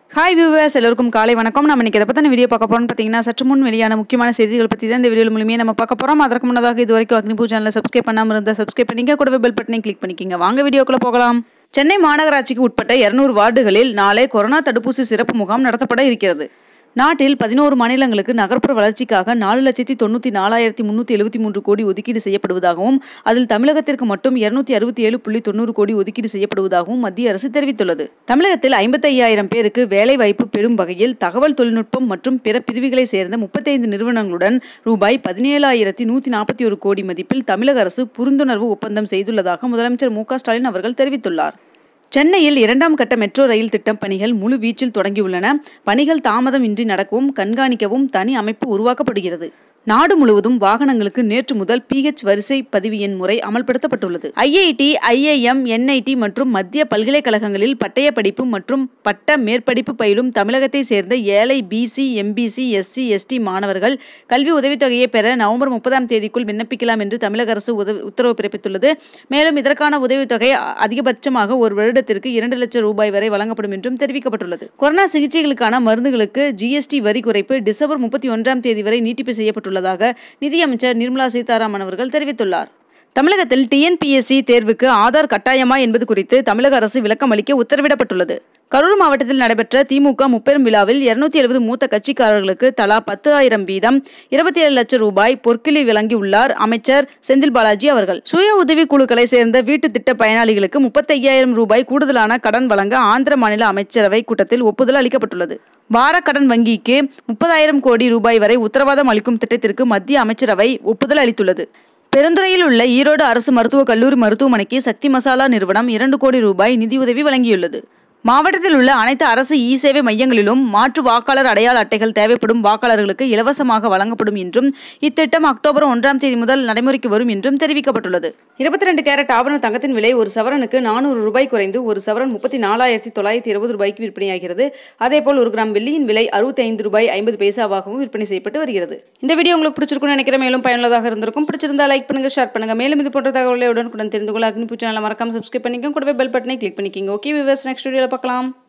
hi viewers எல்லோருக்கும் காலை வணக்கம் நம்ம இன்னைக்கு எதை பற்றின வீடியோ பார்க்க போறோம்னு பார்த்தீங்கன்னா சற்று முன் வெளியான முக்கியமான செய்திகள் பற்றி தான் இந்த வீடியோ மூலியமே நம்ம பார்க்க போகிறோம் அதற்கு முன்னதாக இது வரைக்கும் அக்னிபூ சேனலை சப்ஸ்கிரைப் பண்ணாமல் இருந்தால் சப்ஸ்கிரைப் பண்ணிங்க கூடவே பெல் பட்டனை கிளிக் பண்ணிக்கிங்க வாங்க வீடியோக்குள்ள போகலாம் சென்னை மாநகராட்சிக்கு உட்பட்ட இருநூறு வார்டுகளில் நாளை கொரோனா தடுப்பூசி சிறப்பு முகாம் நடத்தப்பட இருக்கிறது நாட்டில் பதினோரு மாநிலங்களுக்கு நகர்ப்புற வளர்ச்சிக்காக நாலு லட்சத்தி தொண்ணூற்றி நாலாயிரத்தி முந்நூற்றி எழுபத்தி மூன்று கோடி ஒதுக்கீடு செய்யப்படுவதாகவும் அதில் தமிழகத்திற்கு மட்டும் இருநூத்தி அறுபத்தி ஏழு புள்ளி தொண்ணூறு கோடி ஒதுக்கீடு செய்யப்படுவதாகவும் மத்திய அரசு தெரிவித்துள்ளது தமிழகத்தில் ஐம்பத்தையாயிரம் பேருக்கு வேலைவாய்ப்பு பெறும் வகையில் தகவல் தொழில்நுட்பம் மற்றும் பிற பிரிவுகளை சேர்ந்த முப்பத்தைந்து நிறுவனங்களுடன் ரூபாய் பதினேழாயிரத்தி நூற்றி நாற்பத்தி ஒரு கோடி மதிப்பில் தமிழக அரசு புரிந்துணர்வு ஒப்பந்தம் செய்துள்ளதாக முதலமைச்சர் மு க ஸ்டாலின் அவர்கள் தெரிவித்துள்ளார் சென்னையில் இரண்டாம் கட்ட மெட்ரோ ரயில் திட்டம் பணிகள் முழு வீச்சில் தொடங்கியுள்ளன பணிகள் தாமதம் இன்றி நடக்கவும் கண்காணிக்கவும் தனி அமைப்பு உருவாக்கப்படுகிறது நாடு முழுவதும் வாகனங்களுக்கு நேற்று முதல் பிஹெச் வரிசை பதிவு எண் முறை அமல்படுத்தப்பட்டுள்ளது ஐஐடி ஐஐஎம் என்ஐடி மற்றும் மத்திய பல்கலைக்கழகங்களில் பட்டய படிப்பு மற்றும் பட்ட மேற்படிப்பு பயிலும் தமிழகத்தை சேர்ந்த ஏழை பிசி எம்பிசி எஸ்சி எஸ்டி மாணவர்கள் கல்வி உதவித்தொகையை பெற நவம்பர் முப்பதாம் தேதிக்குள் விண்ணப்பிக்கலாம் என்று தமிழக அரசு உதவி உத்தரவு பிறப்பித்துள்ளது மேலும் இதற்கான உதவித்தொகை அதிகபட்சமாக ஒரு வருடத்திற்கு இரண்டு லட்சம் ரூபாய் வரை வழங்கப்படும் என்றும் தெரிவிக்கப்பட்டுள்ளது கொரோனா சிகிச்சைகளுக்கான மருந்துகளுக்கு ஜிஎஸ்டி வரி குறைப்பு டிசம்பர் முப்பத்தி ஒன்றாம் தேதி வரை நீட்டிப்பு செய்யப்பட்டுள்ளதாக நிதியமைச்சர் நிர்மலா சீதாராமன் அவர்கள் தெரிவித்துள்ளார் தமிழகத்தில் டிஎன்பிஎஸ்சி தேர்வுக்கு ஆதார் கட்டாயமா என்பது குறித்து தமிழக அரசு விளக்கம் அளிக்க உத்தரவிடப்பட்டுள்ளது கரூர் மாவட்டத்தில் நடைபெற்ற திமுக முப்பெரும் விழாவில் இருநூத்தி எழுபது மூத்த கட்சிக்காரர்களுக்கு தலா பத்து ஆயிரம் வீதம் இருபத்தி ஏழு லட்சம் ரூபாய் பொற்கிளி வழங்கியுள்ளார் அமைச்சர் செந்தில் பாலாஜி அவர்கள் சுய உதவி குழுக்களை சேர்ந்த வீட்டு திட்ட பயனாளிகளுக்கு முப்பத்தையாயிரம் ரூபாய் கூடுதலான கடன் வழங்க ஆந்திர மாநில அமைச்சரவை கூட்டத்தில் ஒப்புதல் அளிக்கப்பட்டுள்ளது வாரக்கடன் வங்கிக்கு முப்பதாயிரம் கோடி ரூபாய் வரை உத்தரவாதம் அளிக்கும் திட்டத்திற்கு மத்திய அமைச்சரவை ஒப்புதல் அளித்துள்ளது பெருந்துறையில் உள்ள ஈரோடு அரசு மருத்துவக் கல்லூரி மருத்துவமனைக்கு சக்தி மசாலா நிறுவனம் இரண்டு கோடி ரூபாய் நிதியுதவி வழங்கியுள்ளது மாவட்டத்தில் உள்ள அனைத்து அரசு இ சேவை மையங்களிலும் மாற்று வாக்காளர் அடையாள அட்டைகள் தேவைப்படும் வாக்காளர்களுக்கு இலவசமாக வழங்கப்படும் என்றும் இத்திட்டம் அக்டோபர் ஒன்றாம் தேதி முதல் நடைமுறைக்கு வரும் என்றும் தெரிவிக்கப்பட்டுள்ளது இருபத்தி ரெண்டு கேரட் ஆபரண தங்கத்தின் விலை ஒரு சவரனுக்கு நானூறு ரூபாய் குறைந்து ஒரு சவரன் முப்பத்தி நாலாயிரத்தி தொள்ளாயிரத்தி இருபது ரூபாய்க்கு விற்பனையாகிறது அதேபோல் ஒரு கிராம் வெள்ளியின் விலை அறுபத்தி ஐந்து ரூபாய் ஐம்பது பைசாவாகவும் விற்பனை செய்யப்பட்டு வருகிறது இந்த வீடியோ உங்களுக்கு பிடிச்சிருக்கும்னு நினைக்கிறேன் மேலும் பயனுள்ளதாக இருந்திருக்கும் பிடிச்சிருந்தா லைக் பண்ணுங்க ஷேர் பண்ணுங்க மேலும் இது போன்ற தகவலை உடனுக்குடன் தெரிந்து கொள்ள அக்னி பூச்சி மறக்காம சப்ஸ்கிரைப் பண்ணிக்கோங்க கூடவே பெல் பட்டனை கிளிக் பண்ணிக்கிங்க ஓகே விவர்ஸ் நெக்ஸ்ட் வீடியோவில் பார்க்கலாம்